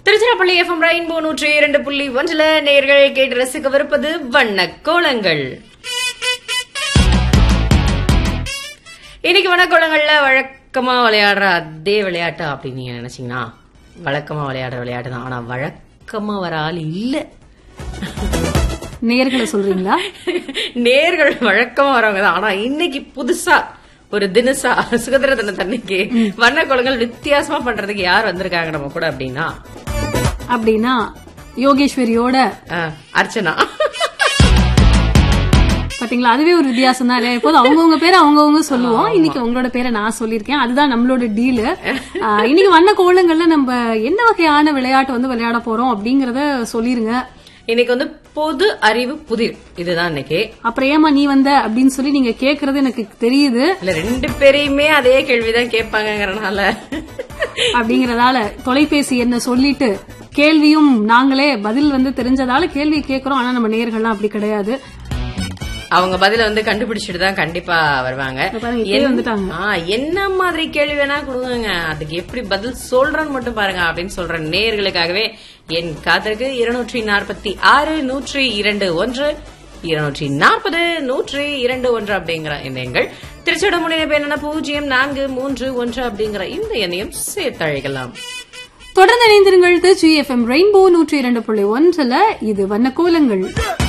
Tiruchirappalli FM rainbow நூற்றி இரண்டு புள்ளி ஒன்றுல நேர்கள் கேட்டு ரசிக்கவிருப்பது வண்ண கோலங்கள் இன்னைக்கு வண்ணக்கோலங்கள்ல வழக்கமா விளையாடுற அதே விளையாட்டு அப்படின்னு நீங்க நினைச்சீங்கன்னா வழக்கமா விளையாடுற விளையாட்டு தான் ஆனா வழக்கமா வர ஆள் இல்ல நேர்களை சொல்றீங்களா நேர்கள் வழக்கமா வரவங்க தான் ஆனா இன்னைக்கு புதுசா ஒரு தினசா சுதந்திர தினத்தன்னைக்கு வண்ணக்கோலங்கள் வித்தியாசமா பண்றதுக்கு யார் வந்திருக்காங்க நம்ம கூட அப்படின்னா அப்படின்னா யோகேஸ்வரியோட ஆ, அர்ச்சனா பாத்தீங்களா அதுவே ஒரு வித்தியாசம் தான் இல்லையா எப்போதும் அவங்கவுங்க பேரை அவங்கவுங்க சொல்லுவோம் இன்னைக்கு உங்களோட பேரை நான் சொல்லியிருக்கேன் அதுதான் நம்மளோட டீலு இன்னைக்கு வண்ண கோலங்கள்ல நம்ம என்ன வகையான விளையாட்டு வந்து விளையாட போறோம் அப்படிங்கறத சொல்லிருங்க இன்னைக்கு வந்து பொது அறிவு புதிர் இதுதான் இன்னைக்கு அப்புறம் ஏமா நீ வந்த அப்படின்னு சொல்லி நீங்க கேக்குறது எனக்கு தெரியுது இல்ல ரெண்டு பேரையுமே அதே கேள்விதான் கேட்பாங்கங்கறனால அப்படிங்கறதால தொலைபேசி என்ன சொல்லிட்டு கேள்வியும் நாங்களே பதில் வந்து தெரிஞ்சதால கேள்வி கேக்குறோம் ஆனா நம்ம நேர்கள்லாம் அப்படி கிடையாது அவங்க பதில வந்து கண்டுபிடிச்சிட்டு தான் கண்டிப்பா வருவாங்க இப்ப பாருங்க, இப்பயே என்ன- வந்துட்டாங்க. ஆ, என்ன மாதிரி கேள்வி வேணா கொடுங்க அதுக்கு எப்படி பதில் சொல்றேன்னு மட்டும் பாருங்க அப்படின்னு சொல்ற நேர்களுக்காகவே என் காத்திற்கு இருநூற்றி நாற்பத்தி ஆறு நூற்றி இரண்டு ஒன்று இருநூற்றி நாற்பது நூற்றி இரண்டு ஒன்று அப்படிங்கிற இந்த எண்கள் திருச்சியோட முன்னிணைப்பு என்னன்னா பூஜ்ஜியம் நான்கு மூன்று ஒன்று அப்படிங்கிற இந்த எண்ணையும் சேர்த்தழைக்கலாம் தொடர்ந்து இணைந்திருங்கள் ஜி எஃப் எம் ரெயின்போ நூற்றி இரண்டு புள்ளி ஒன்றுல இது வண்ண கோலங்கள்